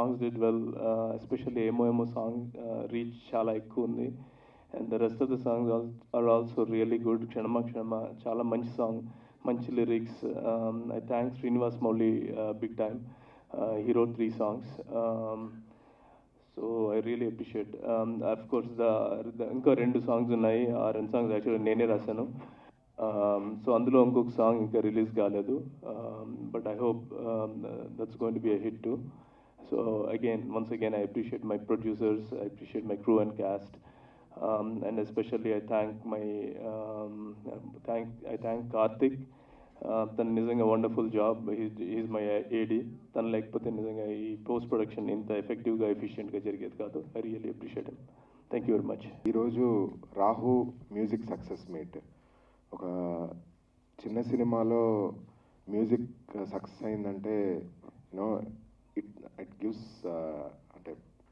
Songs did well especially ఏమో ఏమో song reach చాలా ఎక్కువ ఉంది and the rest of the songs are also really good క్షణమ క్షణమ చాలా మంచి సాంగ్ మంచి lyrics I thanks Srinivas Mouli big time hero three songs so I really appreciate of course the ఇంకా రెండు సాంగ్స్ ఉన్నాయి ఆ రెండు సాంగ్స్ యాక్చువల్లీ నేనే రాశాను సో అందులో ఇంకొక సాంగ్ ఇంకా రిలీజ్ కాలేదు but I hope that's going to be a hit too so again once again I appreciate my producers I appreciate my crew and cast and especially I thank my thank I thank Karthik తను నిజంగా wonderful job is my AD తను లేకపోతే నిజంగా ఈ post production ఇంత ఎఫెక్టివ్గా ఎఫిషియెంట్గా జరిగేది కాదు I really appreciate thank you very much ఈరోజు రాహు మ్యూజిక్ సక్సెస్ మీట్ ఒక చిన్న సినిమాలో మ్యూజిక్ సక్సెస్ అయిందంటే యూనో ఇట్ ఇట్ గివ్స్ అంటే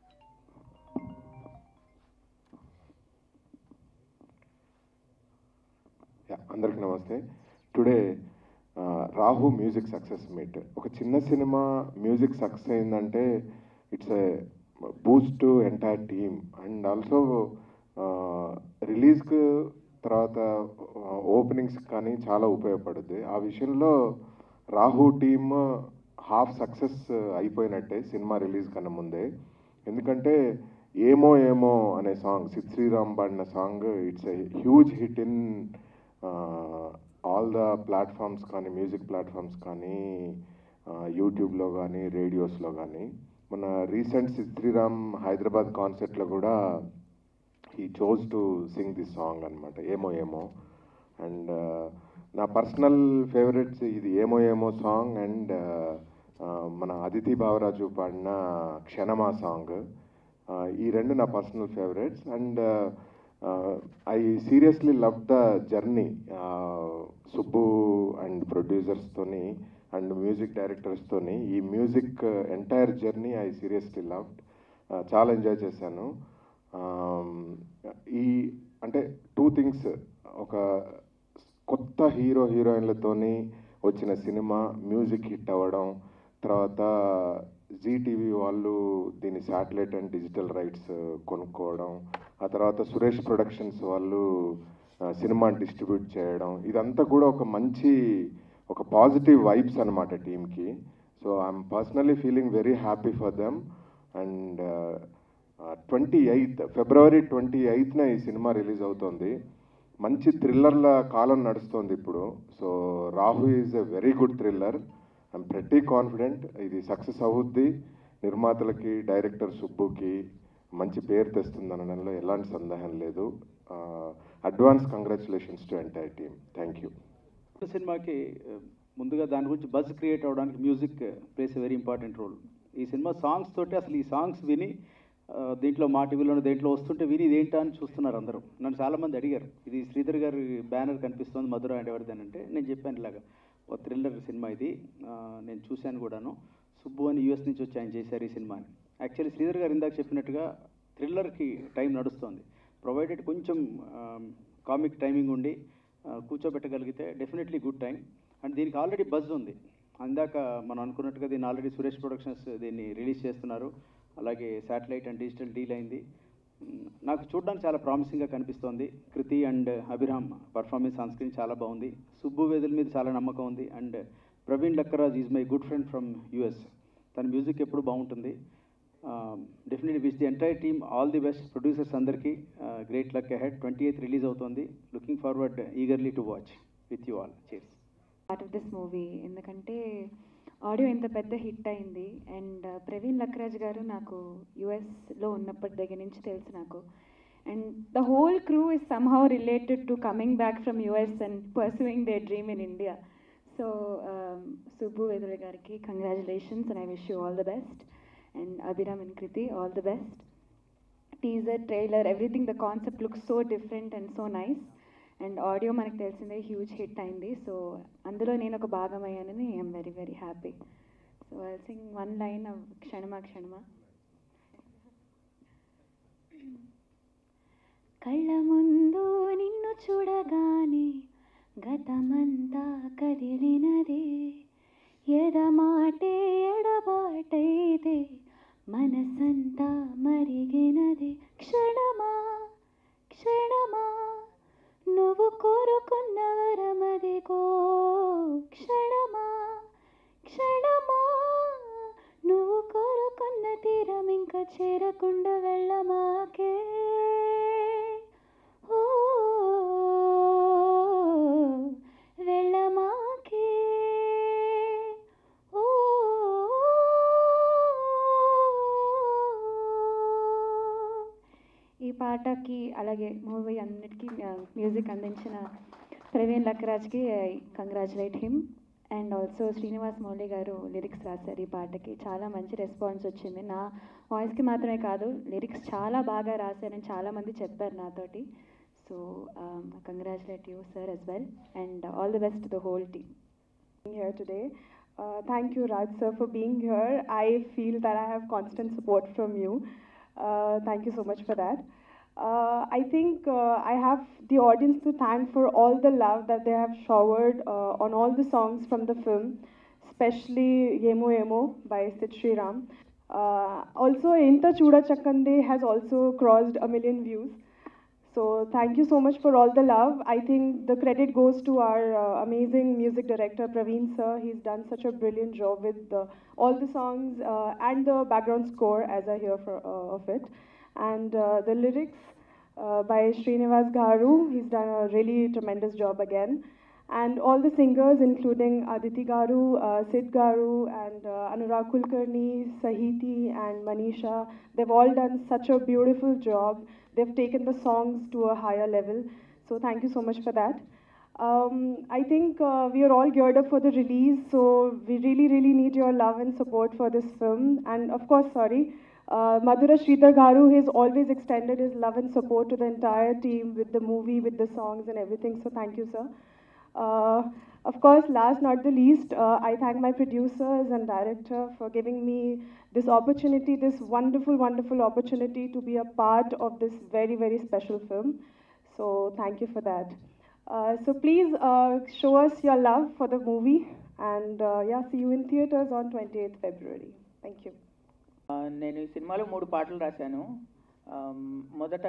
అందరికి నమస్తే today Raahu music success meet ఒక చిన్న సినిమా మ్యూజిక్ సక్సెస్ అయిందంటే it's a boost to entire team and also రిలీజ్కి తర్వాత ఓపెనింగ్స్ కానీ చాలా ఉపయోగపడుద్ది ఆ విషయంలో రాహు టీమ్ హాఫ్ సక్సెస్ అయిపోయినట్టే సినిమా రిలీజ్ కన్నా ముందే ఎందుకంటే ఏమో ఏమో అనే సాంగ్ సిద్ శ్రీరామ్ పాడిన song it's a huge hit in all the platforms కానీ మ్యూజిక్ ప్లాట్ఫామ్స్ కానీ యూట్యూబ్లో కానీ రేడియోస్లో కానీ మన రీసెంట్ సిద్ శ్రీరామ్ హైదరాబాద్ కాన్సర్ట్లో కూడా he chose to sing this song అనమాట ఏమో ఏమో అండ్ నా పర్సనల్ ఫేవరెట్స్ ఇది ఏమో ఏమో సాంగ్ అండ్ మన అదితి బావరాజు పాడిన క్షణమా సాంగ్ ఈ రెండు నా personal favourites and I seriously love the journey Subbu and ప్రొడ్యూసర్స్తోని అండ్ మ్యూజిక్ డైరెక్టర్స్తోని ఈ music entire journey I seriously loved చాలా ఎంజాయ్ చేశాను ఈ అంటే టూ థింగ్స్ ఒక కొత్త హీరో హీరోయిన్లతోని వచ్చిన సినిమా మ్యూజిక్ హిట్ అవ్వడం తర్వాత జీటీవీ వాళ్ళు దీని శాటిలైట్ అండ్ డిజిటల్ రైట్స్ కొనుక్కోవడం ఆ తర్వాత సురేష్ ప్రొడక్షన్స్ వాళ్ళు సినిమా డిస్ట్రిబ్యూట్ చేయడం ఇదంతా కూడా ఒక మంచి ఒక పాజిటివ్ వైబ్స్ అనమాట టీమ్కి so I'm personally feeling very happy for them and twenty eighth February twenty ఎయిత్న ఈ సినిమా రిలీజ్ అవుతోంది మంచి థ్రిల్లర్ల కాలం నడుస్తుంది ఇప్పుడు so Raahu is a very good thriller I'm pretty confident ఇది సక్సెస్ అవుద్ది నిర్మాతలకి డైరెక్టర్ సుబ్బుకి మంచి పేరు తెస్తుంది అనడంలో ఎలాంటి సందేహం లేదు advance congratulations to entire team thank you సినిమాకి ముందుగా దాని గురించి బజ్ క్రియేట్ అవ్వడానికి music plays a very important role ఈ సినిమా సాంగ్స్ తోటి అసలు ఈ సాంగ్స్ విని దీంట్లో మా టీవీలోనే దేంట్లో వస్తుంటే విని ఇదేంటా అని చూస్తున్నారు అందరూ నన్ను చాలామంది అడిగారు ఇది శ్రీధర్ గారి బ్యానర్ కనిపిస్తుంది మధుర అంటే ఎవరిదని అంటే నేను చెప్పాను ఇలాగా ఒక థ్రిల్లర్ సినిమా ఇది నేను చూశాను కూడాను సుబ్బు అని యూఎస్ నుంచి వచ్చి ఆయన చేశారు ఈ సినిమాని యాక్చువల్లీ శ్రీధర్ గారు ఇందాక చెప్పినట్టుగా థ్రిల్లర్కి టైం నడుస్తుంది ప్రొవైడెడ్ కొంచెం కామిక్ టైమింగ్ ఉండి కూర్చోబెట్టగలిగితే డెఫినెట్లీ గుడ్ టైం అండ్ దీనికి ఆల్రెడీ బజ్ ఉంది అందాక మనం అనుకున్నట్టుగా దీన్ని ఆల్రెడీ సురేష్ ప్రొడక్షన్స్ దీన్ని రిలీజ్ చేస్తున్నారు అలాగే శాటిలైట్ అండ్ డిజిటల్ డీల్ అయింది నాకు చూడడానికి చాలా ప్రామిసింగ్గా కనిపిస్తోంది Kriti and Abhiram performance on screen చాలా బాగుంది సుబ్బు వేదుల మీద చాలా నమ్మకం ఉంది and Praveen Lakkaraj is my good friend from US తన మ్యూజిక్ ఎప్పుడు బాగుంటుంది definitely wish the entire team all the best producers అందరికీ great luck ahead twenty eight release అవుతుంది looking forward eagerly to watch with you all cheers part of this movie ఎందుకంటే audio ఇంత పెద్ద hit అయింది and Praveen లక్రాజ్ గారు నాకు యుఎస్లో ఉన్నప్పటి దగ్గర నుంచి తెలుసు నాకు and the whole crew is somehow related to coming back from US and pursuing their dream in India so Subbu Vedula garu congratulations and I wish you all the best and Abhiram and Kriti all the best teaser trailer everything the concept looks so different and so nice and audio మనకు తెలిసిందే huge hit అయింది so అందులో నేను ఒక భాగం అయ్యానని I'm very very happy so I sing one line క్షణమా క్షణమా కళ్ళ ముందు నిన్ను చూడగానే గతమంతా కదిలినదే ఎదమాటే ఎడబాటైతే మనసంతా మరిగినది క్షణమా క్షణమా నువ్వు కోరుకున్న వరమదిగో క్షణమా క్షణమా నువ్వు కోరుకున్న తీరం ఇంకా చేరకుండా వెళ్ళమాకే ఓ వెళ్ళమాకే ఓ ఈ పాటకి అలాగే మూవీ అన్నిటికీ మ్యూజిక్ అందించిన ప్రవీణ్ లక్కరాజ్కి congratulate him and also Srinivas Mouli garu lyrics రాశారు ఈ పాటకి చాలా మంచి రెస్పాన్స్ వచ్చింది నా వాయిస్కి మాత్రమే కాదు లిరిక్స్ చాలా బాగా రాశారని చాలామంది చెప్పారు నాతోటి so congratulate you sir as well and all the best the whole team here today. Uh, thank you, Raj sir, for being here. I feel that I have constant support from you. Uh, thank you so much for that. Uh, I think uh, I have the audience to thank for all the love that they have showered uh, on all the songs from the film, especially Yemo Yemo by Sid Sriram. Uh, also, Inta Chuda Chakande has also crossed a million views. So thank you so much for all the love. I think the credit goes to our uh, amazing music director Praveen sir. He's done such a brilliant job with the, all the songs uh, and the background score as I hear for, uh, of it. And uh, the lyrics uh, by Srinivas Garu. He's done a really tremendous job again. And all the singers, including Aditi Garu, uh, Sid Garu, and uh, Anurag Kulkarni, Sahiti, and Manisha, they've all done such a beautiful job. They've taken the songs to a higher level. So thank you so much for that. Um, I think uh, we are all geared up for the release, so we really, really need your love and support for this film. And of course, sorry, uh, Madhura Sridhar Garu has always extended his love and support to the entire team with the movie, with the songs and everything. So thank you, sir. Uh, of course, last not the least, uh, I thank my producers and director for giving me this opportunity, this wonderful, wonderful opportunity to be a part of this very, very special film. So thank you for that. Uh, so please uh, show us your love for the movie, and uh, yeah, see you in theaters on 28th February. Thank you. ఆ, నేను ఈ సినిమాలో మూడు పాటలు రాశాను ఆమ్, మొదట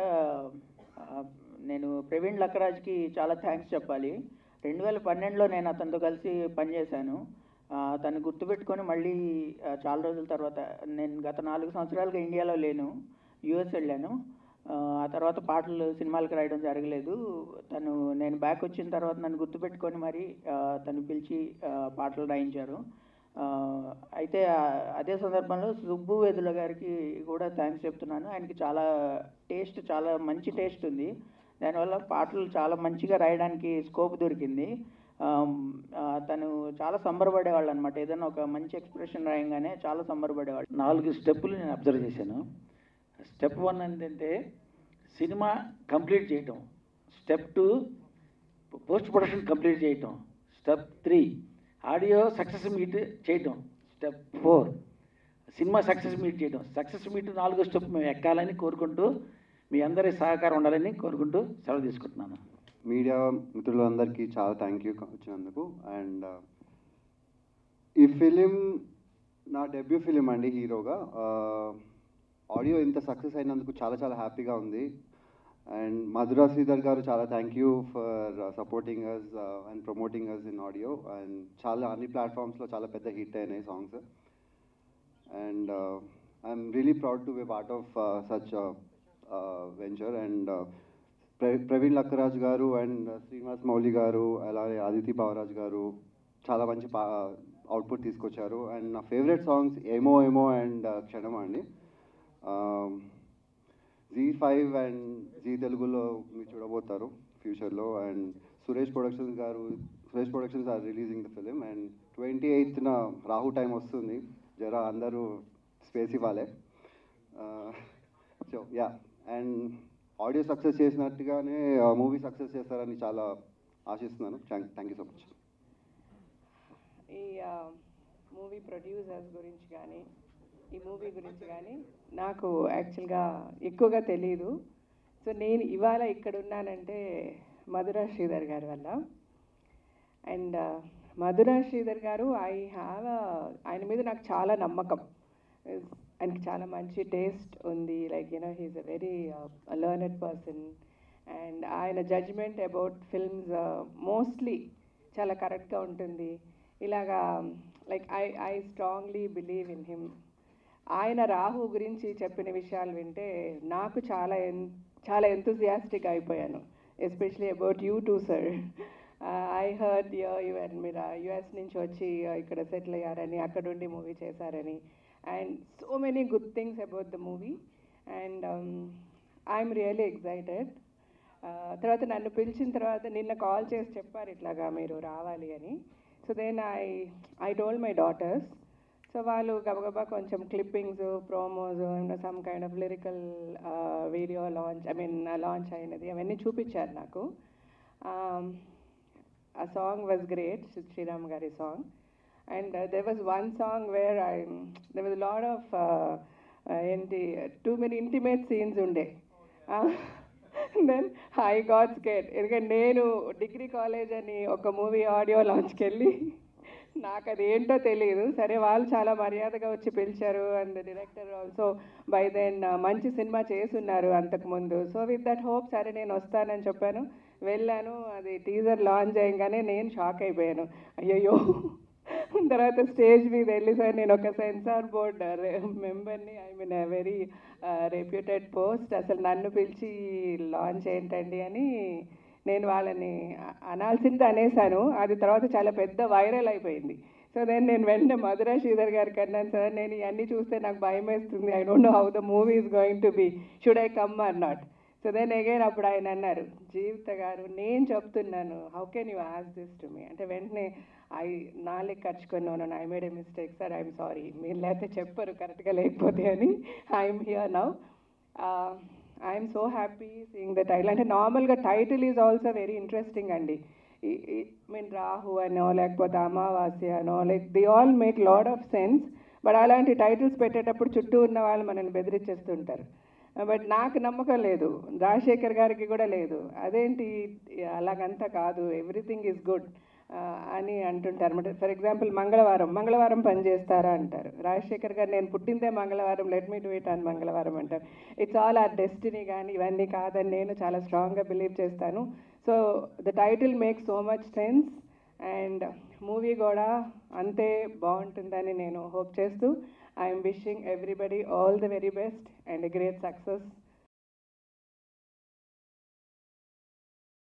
ఆ, నేను ప్రవీణ్ లక్కరాజ్కి చాలా థ్యాంక్స్ చెప్పాలి రెండు వేల పన్నెండులో నేను అతనితో కలిసి పనిచేశాను ఆ, తను గుర్తుపెట్టుకొని మళ్ళీ ఆ, చాలా రోజుల తర్వాత నేను గత నాలుగు సంవత్సరాలుగా ఇండియాలో లేను యూఎస్ వెళ్ళాను ఆ, ఆ తర్వాత పాటలు సినిమాలకు రాయడం జరగలేదు తను నేను బ్యాక్ వచ్చిన తర్వాత నన్ను గుర్తుపెట్టుకొని మరి ఆ, తను పిలిచి ఆ, పాటలు రాయించారు ఆ, అయితే ఆ, అదే సందర్భంలో సుబ్బు వేదుల గారికి కూడా థ్యాంక్స్ చెప్తున్నాను ఆయనకి చాలా టేస్ట్ చాలా మంచి టేస్ట్ ఉంది దానివల్ల పాటలు చాలా మంచిగా రాయడానికి స్కోప్ దొరికింది ఆమ్, ఆ, తను చాలా సంబరపడేవాళ్ళు అనమాట ఏదైనా ఒక మంచి ఎక్స్ప్రెషన్ రాయంగానే చాలా సంబరపడేవాళ్ళు నాలుగు స్టెప్పులు నేను అబ్జర్వ్ చేశాను స్టెప్ వన్ ఏంటంటే సినిమా కంప్లీట్ చేయటం step two post production complete చేయటం step three audio success meet చేయటం స్టెప్ ఫోర్ సినిమా సక్సెస్ మీట్ చేయటం సక్సెస్ మీట్ నాలుగో స్టెప్ మేము ఎక్కాలని కోరుకుంటూ మీ అందరి సహకారం ఉండాలని కోరుకుంటూ సెలవు తీసుకుంటున్నాను మీడియా మిత్రులందరికీ చాలా థ్యాంక్ యూ వచ్చినందుకు అండ్ ఈ ఫిలిం నా డెబ్యూ ఫిలిం అండి హీరోగా ఆడియో ఇంత సక్సెస్ అయినందుకు చాలా చాలా హ్యాపీగా ఉంది అండ్ మధురా శ్రీధర్ గారు చాలా thank you for supporting us and promoting us in audio and చాలా అన్ని ప్లాట్ఫామ్స్లో చాలా పెద్ద హిట్ అయినాయి songs and I'm really proud to be part of such venture and Praveen Lakkaraj garu and Srinivas Mouli గారు అలాగే ఆదితి పవరాజ్ గారు చాలా మంచి పా అవుట్పుట్ తీసుకొచ్చారు అండ్ నా ఫేవరెట్ సాంగ్స్ ఏమో ఏమో అండ్ క్షణం అండి జీ ఫైవ్ అండ్ జీ తెలుగులో మీరు చూడబోతారు ఫ్యూచర్లో and Suresh productions garu Suresh productions are releasing the film and twenty ఎయిత్న రాహు టైం వస్తుంది జరా అందరూ స్పేస్ ఇవ్వాలి so ya and audio success చేసినట్టుగానే మూవీ సక్సెస్ చేస్తారని చాలా ఆశిస్తున్నాను థ్యాంక్ యూ సో మచ్ ఈ మూవీ ప్రొడ్యూసర్స్ గురించి కానీ ఈ మూవీ గురించి కానీ నాకు యాక్చువల్గా ఎక్కువగా తెలియదు సో నేను ఇవాళ ఇక్కడ ఉన్నానంటే మధురా శ్రీధర్ గారి వల్ల అండ్ మధురా శ్రీధర్ గారు ఐ హ్యావ్ ఆయన మీద నాకు చాలా నమ్మకం ఆయనకి చాలా మంచి టేస్ట్ ఉంది like you know he's a very learned person and ఆయన జడ్జ్మెంట్ అబౌట్ ఫిల్మ్స్ మోస్ట్లీ చాలా కరెక్ట్గా ఉంటుంది ఇలాగా like I I strongly believe in him ఆయన రాహు గురించి చెప్పిన విషయాలు వింటే నాకు చాలా ఎన్ చాలా ఎంతూజియాస్టిక్ అయిపోయాను especially about you too sir I heard your మీరు యుఎస్ నుంచి వచ్చి uh, ఇక్కడ సెటిల్ అయ్యారని అక్కడ ఉండి మూవీ చేశారని and so many good things about the movie and I'm really excited తర్వాత నన్ను పిలిచిన తర్వాత నిన్న కాల్ చేసి చెప్పారు ఇట్లాగా మీరు రావాలి అని so then I I told my daughters so వాళ్ళు గబగబా కొంచెం clippings promos some kind of lyrical video launch I mean launch అయినది అవన్నీ చూపించారు నాకు ఆ సాంగ్ వాజ్ గ్రేట్ శ్రీరామ్ గారి song and there was one song where I there was lot of ఏంటి టూ మెనీ ఇంటిమేట్ సీన్స్ ఉండే దెన్ ఐ గాట్ స్కేట్ ఎందుకంటే నేను డిగ్రీ కాలేజ్ అని ఒక మూవీ ఆడియో లాంచ్కి వెళ్ళి నాకు అది ఏంటో తెలియదు సరే వాళ్ళు చాలా మర్యాదగా వచ్చి పిలిచారు and director also by then మంచి సినిమా చేసున్నారు అంతకుముందు సో విత్ దట్ హోప్ సరే నేను వస్తానని చెప్పాను వెళ్ళాను అది టీజర్ లాంచ్ అయ్యగానే నేను షాక్ అయిపోయాను అయ్యయ్యో తర్వాత స్టేజ్ మీద వెళ్ళి సార్ నేను ఒక సెన్సార్ బోర్డ్ మెంబర్ని I mean very reputed post అసలు నన్ను పిలిచి లాంచ్ ఏంటండి అని నేను వాళ్ళని అ- అనాల్సింది అనేసాను అది తర్వాత చాలా పెద్ద వైరల్ అయిపోయింది సో దెన్ నేను వెంటనే మధురా శ్రీధర్ గారికి అన్నాను సార్ నేను ఇవన్నీ చూస్తే నాకు భయం వేస్తుంది I don't know how the movie is going to be should I come or not so then again అప్పుడు ఆయన అన్నారు జీవిత గారు నేను చెప్తున్నాను how can you ask this to me అంటే వెంటనే ఐ నాలుగు ఖర్చుకున్నాను I made a mistake sir I'm sorry మీరు లేకపోతే చెప్పరు కరెక్ట్గా లేకపోతే అని I'm here now I'm so happy seeing the title అంటే నార్మల్గా title is also very interesting అండి మీన్ రాహు అనో లేకపోతే అమావాస్య అనో like the all make lot of sense but అలాంటి టైటిల్స్ పెట్టేటప్పుడు చుట్టూ ఉన్న వాళ్ళు మనల్ని బెదిరించేస్తుంటారు బట్ నాకు నమ్మకం లేదు రాజశేఖర్ గారికి కూడా లేదు అదేంటి అలాగంతా కాదు ఎవ్రీథింగ్ ఈజ్ గుడ్ అని అంటుంటారు అనమాట ఫర్ ఎగ్జాంపుల్ మంగళవారం మంగళవారం పని చేస్తారా అంటారు రాజశేఖర్ గారు నేను పుట్టిందే మంగళవారం లెట్ మీ డూ ఇట్ అని మంగళవారం అంటారు ఇట్స్ ఆల్ ఆ డెస్టినీ కానీ ఇవన్నీ కాదని నేను చాలా స్ట్రాంగ్గా బిలీవ్ చేస్తాను so the title makes so much sense and movie కూడా అంతే బాగుంటుందని నేను హోప్ చేస్తూ I'm wishing everybody all the very best and great success